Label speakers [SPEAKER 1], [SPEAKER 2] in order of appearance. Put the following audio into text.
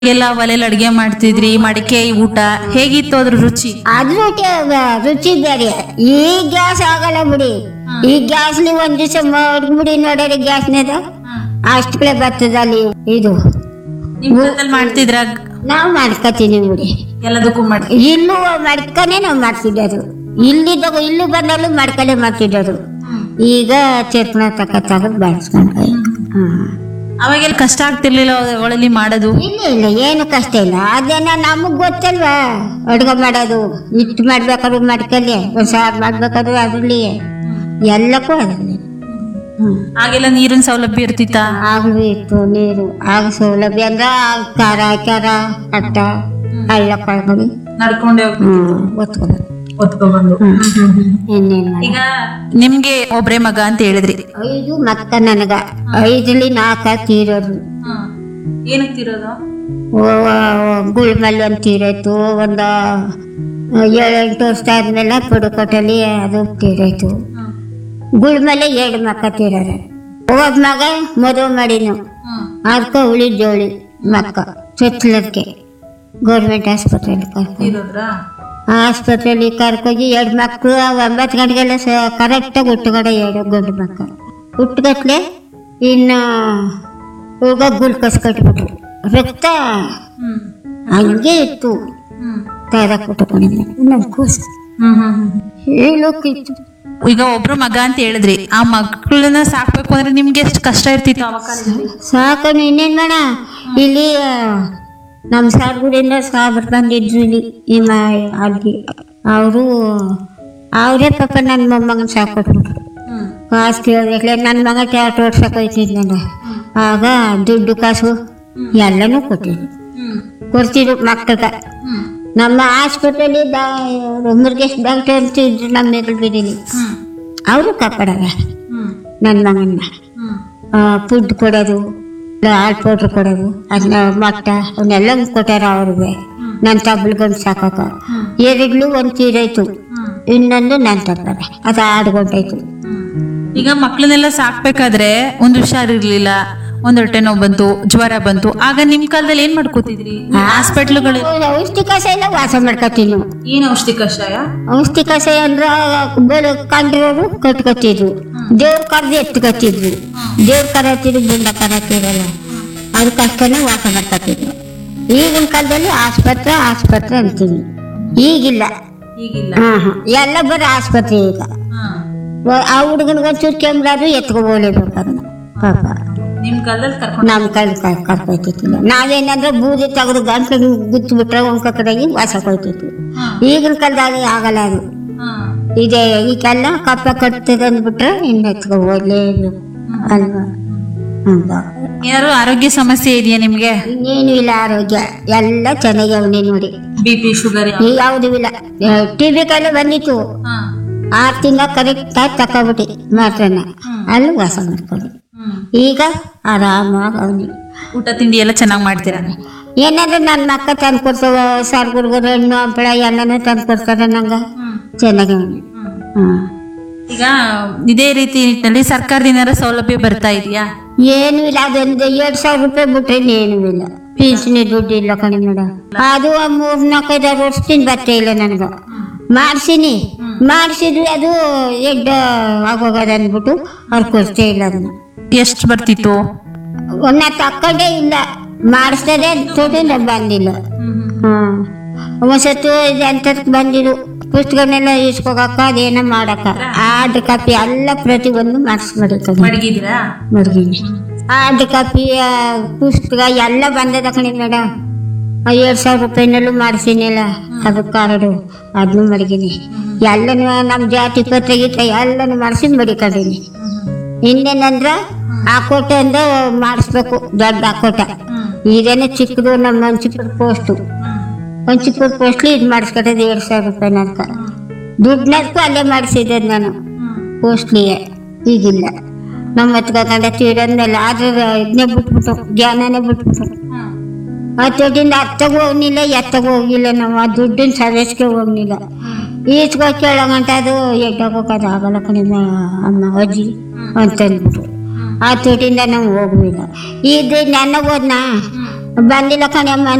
[SPEAKER 1] ಎಲ್ಲ ಒಲೆಯಲ್ಲಿ ಅಡ್ಗೆ ಮಾಡ್ತಿದ್ರಿ ಮಡಿಕೆ ಊಟ ಹೇಗಿತ್ತು ಅದ್ರ ರುಚಿ
[SPEAKER 2] ಅದ್ರ ರುಚಿ ಬೇರೆ ಈ ಗ್ಯಾಸ್ ಆಗಲ್ಲ ಬಿಡಿ ಈ ಗ್ಯಾಸ್ಲಿ ಒಂದ್ ದಿವಸ ಮಾಡ್ಬಿಡಿ ನೋಡ್ರಿ ಗ್ಯಾಸ್ನೇದ ಅಷ್ಟೇ ಬರ್ತದ ಅಲ್ಲಿ ಇದು
[SPEAKER 1] ನಿಮ್ ಕಾಲದಲ್ಲಿ ಮಾಡ್ತಿದ್ರ
[SPEAKER 2] ನಾವು ಮಾಡ್ಕೊತೀನಿ ಬಿಡಿ
[SPEAKER 1] ಎಲ್ಲದಕ್ಕೂ ಮಾಡಿ
[SPEAKER 2] ಇಲ್ಲೂ ಮಾಡ್ಕೊನೆ ನಾವು ಮಾಡ್ತಿದ್ದದು ಇಲ್ಲಿದ್ದಾಗ ಇಲ್ಲೂ ಬಂದಲ್ಲೂ ಮಾಡ್ಕೊಂಡೆ ಮಾಡ್ತಿದ್ದದು ಈಗ ಚೇತನ ತಕ್ಕ ತಗದ್ ಬಳಸ್ಕೊಂಡು ಹ್ಮ್
[SPEAKER 1] ಅವಾಗೆಲ್ಲ ಕಷ್ಟ ಆಗ್ತಿರ್ಲಿಲ್ಲ ಒಳಲಿ ಮಾಡೋದು
[SPEAKER 2] ಇಲ್ಲ ಇಲ್ಲ ಏನು ಕಷ್ಟ ಇಲ್ಲ ಅದೇನ ನಮಗ್ ಗೊತ್ತಲ್ವಾ ಅಡ್ಗೆ ಮಾಡೋದು ಹಿಟ್ಟು ಮಾಡ್ಬೇಕಾದ್ರು ಮಾಡ್ಕೊಳ್ಳಿ ಒಂದ್ ಸಾರು ಮಾಡ್ಬೇಕಾದ್ರು ಅದ್ರಲ್ಲಿ ಎಲ್ಲಕ್ಕೂ ಅದ್ರಲ್ಲಿ ಹ್ಮ್
[SPEAKER 1] ಆಗೆಲ್ಲ ನೀರಿನ ಸೌಲಭ್ಯ ಇರ್ತಿತ್ತ
[SPEAKER 2] ಆಗಲೂ ಇತ್ತು ನೀರು ಆಗ ಸೌಲಭ್ಯ ಅಂದ್ರೆ ಆಗ ಖಾರ ಖಾರ ಅಟ್ಟ ಹಳ್ಳ ಕಳ್ಕೊಂಡು
[SPEAKER 1] ನಡ್ಕೊಂಡೆ
[SPEAKER 2] ಹ್ಮ್ ಒತ್ಕೊಂಡು
[SPEAKER 1] ಹೊತ್ಕೊಂಡ್ಬಂದು
[SPEAKER 2] ಇನ್ನೇನ್ ಮಾಡಿ
[SPEAKER 1] ಈಗ ನಿಮ್ಗೆ ಒಬ್ರೇ ಮಗ ಅಂತ ಹೇಳಿದ್ರಿ
[SPEAKER 2] ಐದು ಮಕ್ಕ ನನಗ ಐದರಲ್ಲಿ ನಾಲ್ಕ ತೀರೋದು
[SPEAKER 1] ಏನಕ್ತಿರೋದು
[SPEAKER 2] ಗುಳ್ಮಲ್ಲಿ ಒಂದು ತೀರಾಯ್ತು ಒಂದು ಏಳೆಂಟು ವರ್ಷ ಆದ್ಮೇಲೆ ಪುಡುಕೋಟಲ್ಲಿ ಅದು ತೀರಾಯ್ತು ಗುಳ್ಮಲ್ಲಿ ಎರಡು ಮಕ್ಕ ತೀರಾರ ಒಬ್ಬ ಮಗ ಮದುವೆ ಮಾಡಿನು ಅದಕ್ಕೆ ಉಳಿ ಜೋಳಿ ಮಕ್ಕ ಚೊಚ್ಚಲಕ್ಕೆ ಗೌರ್ಮೆಂಟ್ ಆಸ್ಪತ್ರೆಯಲ್ಲಿ ಕರ್ಕೊಂಡು ಆಸ್ಪತ್ರೆಯಲ್ಲಿ ಕರ್ಕೋಗಿ ಎರಡು ಮಕ್ಕಳು ಒಂಬತ್ತು ಗಂಟೆಗೆಲ್ಲ ಸ ಕರೆಕ್ಟಾಗಿ ಹುಟ್ಟುಗಡೆ ಎರಡು ಗಂಡು ಮಕ್ಕಳು ಹುಟ್ಟುಗಟ್ಲೆ ಇನ್ನು ಹೋಗ ಗುಲ್ಕೋಸ್ ಕಟ್ಬಿಟ್ರು ರಕ್ತ ಹಂಗೆ ಇತ್ತು ತಯಾರ ಕೊಟ್ಟುಕೊಂಡಿದ್ದೆ ನಮ್ಮ ಕೂಸು ಹೇಳೋಕಿತ್ತು
[SPEAKER 1] ಈಗ ಒಬ್ರು ಮಗ ಅಂತ ಹೇಳಿದ್ರಿ ಆ ಮಕ್ಕಳನ್ನ ಸಾಕ್ಬೇಕು ಅಂದ್ರೆ ನಿಮ್ಗೆ ಎಷ್ಟು ಕಷ್ಟ ಇರ್ತಿತ್ತು ಆ ಕಾಲದಲ್ಲಿ
[SPEAKER 2] ಸಾಕನು ಇನ್ನೇನ್ ಮಾಡ ಇಲ್ಲಿ ನಮ್ಮ ಸಾರ್ಗುಡಿಯಿಂದ ಸಾಬ್ರು ಬಂದಿದ್ರು ಇಲ್ಲಿ ಈ ಮ ಅಲ್ಲಿ ಅವರು ಅವರೇ ಪಾಪ ನನ್ನ ಮೊಮ್ಮಗನ ಸಾಕೊಟ್ಬಿಟ್ರು ಕಾಸು ಕೇಳಿದ್ರೆ ನನ್ನ ಮಗ ಟ್ಯಾಟ್ ಓಡ್ಸಕ್ ಹೋಯ್ತಿದ್ನಲ್ಲ ಆಗ ದುಡ್ಡು ಕಾಸು ಎಲ್ಲನೂ ಕೊಟ್ಟಿದ್ರು ಕೊಡ್ತಿದ್ರು ಮಕ್ಕಳಿಗೆ ನಮ್ಮ ಆಸ್ಪತ್ರೆಯಲ್ಲಿ ಮುರುಗೇಶ್ ಡಾಕ್ಟರ್ ಅಂತ ಇದ್ರು ನಮ್ಮ ಮೇಗಳು ಬೀದಿಲಿ ಅವರು ಕಾಪಾಡಾರ ನನ್ನ ಮಗನ್ನ ಫುಡ್ ಕೊಡೋದು ಹಾಲು ಪೌಡ್ರ್ ಕೊಡೋದು ಅದನ್ನ ಮೊಟ್ಟ ಅವನ್ನೆಲ್ಲ ಕೊಟ್ಟಾರ ಅವ್ರಿಗೆ ನನ್ನ ತಬ್ಳಿಗೊಂದು ಸಾಕಾಕ ಎರಡ್ಲು ಒಂದು ತೀರಾಯ್ತು ಇನ್ನೊಂದು ನನ್ನ ತಪ್ಪದ ಅದು ಆಡ್ಕೊಂಡಾಯ್ತು
[SPEAKER 1] ಈಗ ಮಕ್ಳನ್ನೆಲ್ಲ ಸಾಕ್ಬೇಕಾದ್ರೆ ಒಂದು ಹುಷಾರಿರ್ಲಿಲ್ಲ ಒಂದ್ ಹೊಟ್ಟೆ ನೋವು ಬಂತು ಜ್ವರ ಬಂತು ಆಗ ನಿಮ್ ಕಾಲದಲ್ಲಿ ಏನ್ ಮಾಡ್ಕೋತಿದ್ರಿ ಹಾಸ್ಪಿಟ್ಲುಗಳು
[SPEAKER 2] ಔಷಧಿ ಕಷಾಯ ಎಲ್ಲ ವಾಸ ಮಾಡ್ಕೊತೀವಿ ನಾವು
[SPEAKER 1] ಏನ್ ಔಷಧಿ ಕಷಾಯ
[SPEAKER 2] ಔಷಧಿ ಕಷಾಯ ಅಂದ್ರೆ ಬೆಳೆ ಕಂಡ್ರವರು ಕಟ್ಕೊತಿದ್ರು ದೇವ್ರ ಕರ್ದು ಎತ್ಕೊತಿದ್ರು ದೇವ್ರ ಕರತಿದ್ರು ಬುಂಡ ಕರತಿರಲ್ಲ ಅದಕ್ಕಷ್ಟೇ ವಾಸ ಮಾಡ್ಕೊತಿದ್ರು ಈಗಿನ ಕಾಲದಲ್ಲಿ ಆಸ್ಪತ್ರೆ ಆಸ್ಪತ್ರೆ ಅಂತೀವಿ ಈಗಿಲ್ಲ
[SPEAKER 1] ಈಗಿಲ್ಲ
[SPEAKER 2] ಹಾ ಹಾ ಎಲ್ಲ ಬರೀ ಆಸ್ಪತ್ರೆ ಈಗ ವ- ಆ ಹುಡುಗನಿಗೊಂಚೂರು ಕೆಮ್ರಾದ್ರು ಎತ್ಕೊಬೋಲೇಬೇಕು ಅದನ್ನ ಪಾಪ
[SPEAKER 1] ನಿಮ್ ಕಾಲದಲ್ಲಿ ಕರ್ಕೊಂಡು
[SPEAKER 2] ನಮ್ಮ ಕೈ ಕರ್ಕೊಯ್ತಿತ್ತಿಲ್ಲ ನಾವೇನಂದ್ರೆ ಬೂದಿ ತೆಗೆದು ಗಂಟಲು ಗುತ್ತು ಬಿಟ್ರೆ ಒಂಕ ಕಡೆಗೆ ವಾಸ ಕೊಯ್ತಿದ್ವಿ ಈಗಿನ ಕಾಲದಾಗ ಆಗಲ್ಲ ಅದು ಇದೆ ಈಗೆಲ್ಲ ಕಪ್ಪ ಕಟ್ತದೆ ಅಂದ್ಬಿಟ್ರೆ ಇನ್ನು ಎತ್ಕೊಬೋಲೇಬೇಕು ಅಲ್ವಾ ಹೌದಾ
[SPEAKER 1] ಏನಾದ್ರು ಆರೋಗ್ಯ ಸಮಸ್ಯೆ ಇದೆಯಾ ನಿಮ್ಗೆ
[SPEAKER 2] ಇನ್ನೇನು ಇಲ್ಲ ಆರೋಗ್ಯ ಎಲ್ಲ ಚೆನ್ನಾಗಿ ಅವನೇ ನೋಡಿ
[SPEAKER 1] ಬಿ ಪಿ ಶುಗರ್
[SPEAKER 2] ಈಗ ಯಾವುದೂ ಇಲ್ಲ ಟಿ ಬಿ ಕಾಯಿಲೆ ಬಂದಿತ್ತು ಆರು ತಿಂಗಳ ಕರೆಕ್ಟ್ ಆಗಿ ತಕೊಬಿಟ್ಟು ಮಾತ್ರನ ಅಲ್ಲಿ ವಾಸ ಮಾಡ್ಕೊಂಡು ಈಗ ಆರಾಮಾಗಿ ಅವನಿ
[SPEAKER 1] ಊಟ ತಿಂಡಿ ಎಲ್ಲ ಚೆನ್ನಾಗಿ ಮಾಡ್ತೀರಾ
[SPEAKER 2] ಏನಾದ್ರು ನನ್ನ ಮಕ್ಕ ತಂದು ಕೊಡ್ತಾವ ಸರ್ಗುರ್ಗುರು ಹಣ್ಣು ಹಂಪಳ ಎಲ್ಲನೂ ತಂದು ಕೊಡ್ತಾರೆ ನಂಗೆ ಚೆನ್ನಾಗಿ ಅವನಿ ಹ್ಮ್
[SPEAKER 1] ಈಗ ಇದೇ ರೀತಿ ನಿಟ್ಟಿನಲ್ಲಿ ಸರ್ಕಾರದಿಂದ ಏನಾದ್ರು ಸೌಲಭ್ಯ ಬರ್ತಾ ಇದೆಯಾ
[SPEAKER 2] ಏನು ಇಲ್ಲ ಅದೊಂದು ಎರಡ್ ಸಾವಿರ ರೂಪಾಯಿ ಬಿಟ್ರೆ ಏನು ಇಲ್ಲ ಪಿಂಚಣಿ ದುಡ್ಡು ಇಲ್ಲ ಕಣಿ ಮೇಡಮ್ ಅದು ಮೂರ್ ನಾಲ್ಕೈದಾರು ವರ್ಷದಿಂದ ಬರ್ತೇ ಇಲ್ಲ ನನಗೆ ಮಾಡ್ಸಿನಿ ಮಾಡಿಸಿದ್ವಿ ಅದು ಎಡ್ಡ ಆಗೋಗದ ಅಂದ್ಬಿಟ್ಟು ಅವ್ರು ಕೊಡ್ತೇ ಇಲ್ಲ ಅದನ್ನ
[SPEAKER 1] ಎಷ್ಟು ಬರ್ತಿತ್ತು
[SPEAKER 2] ಒನ್ನ ತಕ್ಕೊಂಡೇ ಇಲ್ಲ ಮಾಡಿಸ್ತದೆ ದುಡ್ಡಿಂದ ಬಂದಿಲ್ಲ ಹ್ಮ್ ಒಂದ್ಸತ್ತು ಎಂತಕ್ ಬಂದಿರು ಪುಸ್ತಕನೆಲ್ಲ ಇಸ್ಕೋಗಕ್ಕ ಅದೇನೋ ಮಾಡಕ್ಕ ಆರ್ಡ್ ಕಾಪಿ ಎಲ್ಲ ಪ್ರತಿಯೊಂದು ಮಾಡಿಸ್ಬಿಡ್ತದೆ
[SPEAKER 1] ಮಡಗಿದ್ರಾ
[SPEAKER 2] ಮಡಗಿನಿ ಆರ್ಡ್ ಕಾಪಿ ಆ, ಪುಸ್ತಕ ಎಲ್ಲ ಬಂದದ ಕಣಿ ಮೇಡಮ್ ಎರಡು ಸಾವಿರ ರೂಪಾಯಿನಲ್ಲೂ ಮಾಡಿಸಿನಿಲ್ಲ ಅದು ಕಾರ್ಡು ಅದನ್ನು ಮಡಗಿನಿ ಎಲ್ಲನೂ ನಮ್ಮ ಜಾತಿ ಪತ್ರ ಗೀತ್ರ ಎಲ್ಲನೂ ಮಾಡಿಸಿ ಮಡಿಕೊಂಡಿನಿ ಇನ್ನೇನಂದ್ರ ಆಕೋಟೆ ಅಂದ ಮಾಡಿಸ್ಬೇಕು ದೊಡ್ಡ ಆಕೋಟ ಇದೇನೆ ಚಿಕ್ಕದು ನಮ್ಮ ಮಂಚಿಪುರ ಪೋಸ್ಟು ಮಂಚಿಪುರ ಪೋಸ್ಟ್ಲಿ ಇದು ಮಾಡಿಸ್ಕೊಟ್ಟದ್ದು ಎರಡು ಸಾವಿರ ರೂಪಾಯಿ ನನ್ಕ ದುಡ್ಡನ್ನಕ್ಕೂ ಅಲ್ಲೇ ಮಾಡಿಸಿದ್ದೆ ನಾನು ಪೋಸ್ಟ್ಲಿಗೆ ಈಗಿಲ್ಲ ನಮ್ಮ ಹತ್ಕೊಂಡ ತೀರದ್ಮೇಲೆ ಆದ್ರೆ ಇದನ್ನೇ ಬಿಟ್ಬಿಟ್ಟು ಜ್ಞಾನನೇ ಬಿಟ್ಬಿಟ್ಟು ಆ ದುಡ್ಡಿಂದ ಅತ್ತಗೂ ಹೋಗ್ಲಿಲ್ಲ ಎತ್ತಗೂ ಹೋಗಿಲ್ಲ ನಾವು ಆ ದುಡ್ಡಿನ ಸರ್ವಿಸ್ಗೆ ಹೋಗ್ಲಿಲ್ಲ ಈಚ್ಕೋ ಕೇಳೋಗಂಟ ಅದು ಎಡ್ಡೋಗೋದು ಆಗಲ್ಲ ಕಣಿಮ ಅಮ್ಮ ಅಜ್ಜಿ ಅಂತಂದ್ಬಿಟ್ಟು ಆ ದುಡ್ಡಿಂದ ನಾವು ಹೋಗ್ಲಿಲ್ಲ ಇದು ನನ್ನ ಹೋದ್ನ ಬಂದಿಲ್ಲ ಕಣೆ ಅಮ್ಮ